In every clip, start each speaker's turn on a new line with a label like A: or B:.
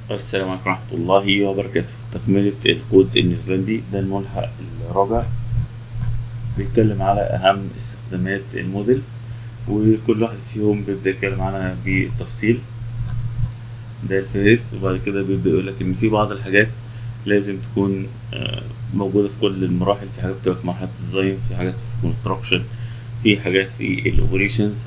A: السلام عليكم ورحمة الله وبركاته تكملة الكود النسبندي ده الملحق الرابع بيتكلم على أهم استخدامات الموديل وكل واحد فيهم بيبدأ يتكلم عنها بالتفصيل ده الفيس وبعد كده بيبدأ يقولك إن في بعض الحاجات لازم تكون آه، موجودة في كل المراحل في حاجات بتبقى في مرحلة الديزاين في حاجات في الكونستراكشن في حاجات في الاوبريشنز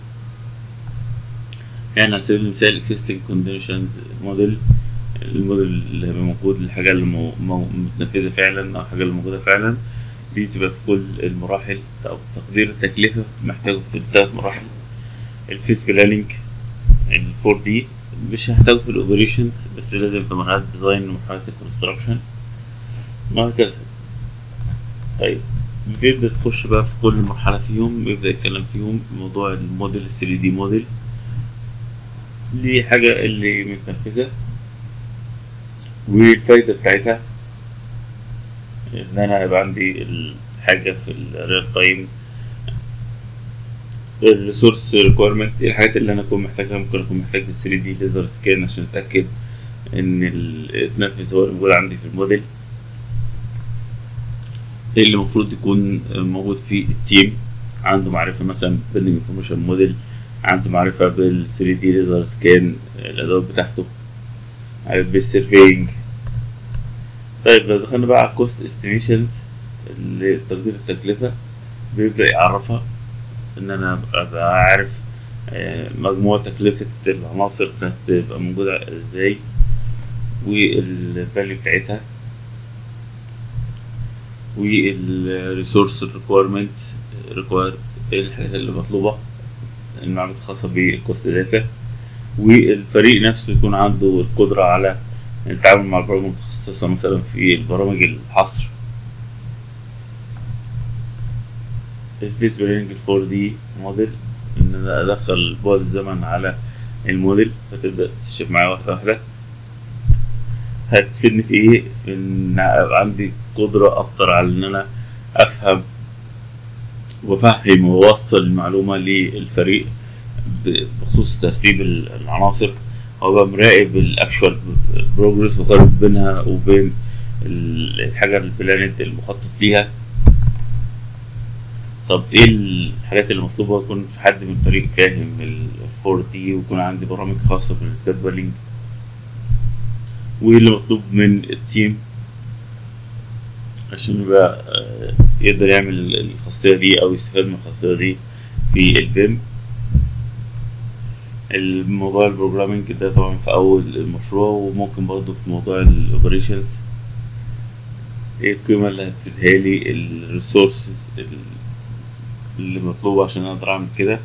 A: يعني على سبيل المثال existing conditions موديل الموديل اللي هيبقى موجود الحاجة اللي مو- مو- متنفذة فعلا أو الحاجة اللي موجودة فعلا دي تبقى في كل المراحل أو تقدير التكلفة محتاجه في الثلاث مراحل الفيس بلاننج الفور دي مش هحتاجه في الاوبريشنز بس لازم في مرحلة الديزاين ومرحلة الكونستراكشن وهكذا طيب بيبدأ تخش بقى في كل مرحلة فيهم بيبدأ يتكلم فيهم موضوع الموديل ال 3 دي موديل دي حاجة اللي متنفذة والفايدة بتاعتها إن أنا هيبقى عندي الحاجة في الريال تايم الريسورس ريكويرمنت ايه الحاجات اللي أنا أكون محتاجها ممكن أكون محتاج ال 3 دي ليزر سكان عشان أتأكد إن التنفذ هو اللي موجود عندي في الموديل ايه اللي المفروض يكون موجود في التيم عنده معرفة مثلا بيلدينج انفورميشن موديل عنده معرفة بال 3 دي ليزر سكان الأدوات بتاعته عارف بالسيرفينج طيب لو دخلنا بقى على الكوست استيميشنز اللي تقدير التكلفة بيبدأ يعرفها إن أنا أبقى عارف آه، مجموع تكلفة العناصر كانت تبقى موجودة ازاي والفاليو بتاعتها والريسورس ريكويرمنت ريكوير ايه الحاجات اللي مطلوبة المعلومات الخاصة بالكوست داتا والفريق نفسه يكون عنده القدرة على التعامل مع البرامج المتخصصة مثلا في البرامج الحصر الفيس بلاننج الفور دي موديل ان انا ادخل بعد الزمن على الموديل فتبدأ تشوف معايا واحدة واحدة هتفيدني في ايه في ان ابقى عندي قدرة اكتر على ان انا افهم وافهم واوصل المعلومة للفريق ب- بخصوص ترتيب ال- العناصر وابقى مراقب الاكشوال بروجرس وقارن بينها وبين ال- الحاجة البلانت المخطط ليها طب ايه الحاجات اللي مطلوبة يكون في حد من الفريق فاهم الفور دي ويكون عندي برامج خاصة بالسكادبلينج وايه اللي مطلوب من التيم عشان يبقى آه، يقدر يعمل الخاصية دي أو يستفاد من الخاصية دي في البيم الموضوع البروجرامينج ده طبعا في أول المشروع وممكن برضه في موضوع الأوبريشنز ايه القيمة اللي هتفيدها لي الريسورسز اللي مطلوبة عشان أقدر أعمل كده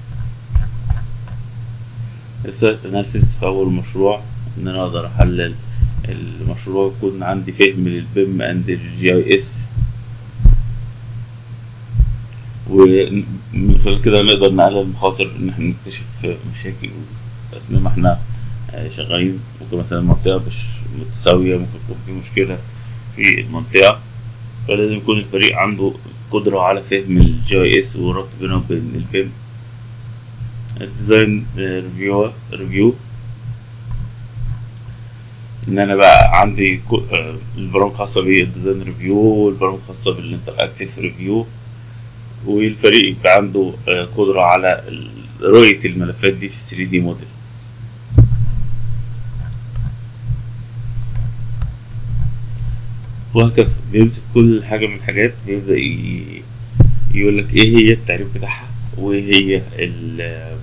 A: السايت أناليسيس في أول مشروع إن أنا أقدر أحلل المشروع يكون عندي فهم للبيم اند الجي اي اس ومن خلال كده نقدر نقلل المخاطر ان احنا نكتشف مشاكل اثناء ما احنا آه، شغالين ممكن مثلا المنطقة مش متساوية ممكن يكون في مشكلة في المنطقة فلازم يكون الفريق عنده قدرة على فهم الجي اي اس والربط بينه وبين البيم الديزاين ريفيو ريفيو ان انا بقى عندي كو- آه، البرامج خاصه بالديزاين ريفيو والبرامج خاصه بالانتراكتيف ريفيو والفريق يبقى عنده آه، قدره على ال- رؤيه الملفات دي في 3 دي موديل وهكذا بيمسك كل حاجه من الحاجات بيبدا ي- يقول لك ايه هي التعريف بتاعها وايه هي ال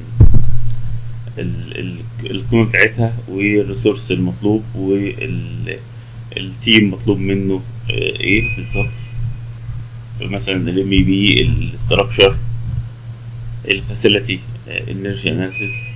A: ال- ال- القيمة بتاعتها والريسورس المطلوب والتيم مطلوب منه آه، ايه بالظبط مثلا الام اي بي الاستراكشر الفاسيلتي انرجي اناليسيس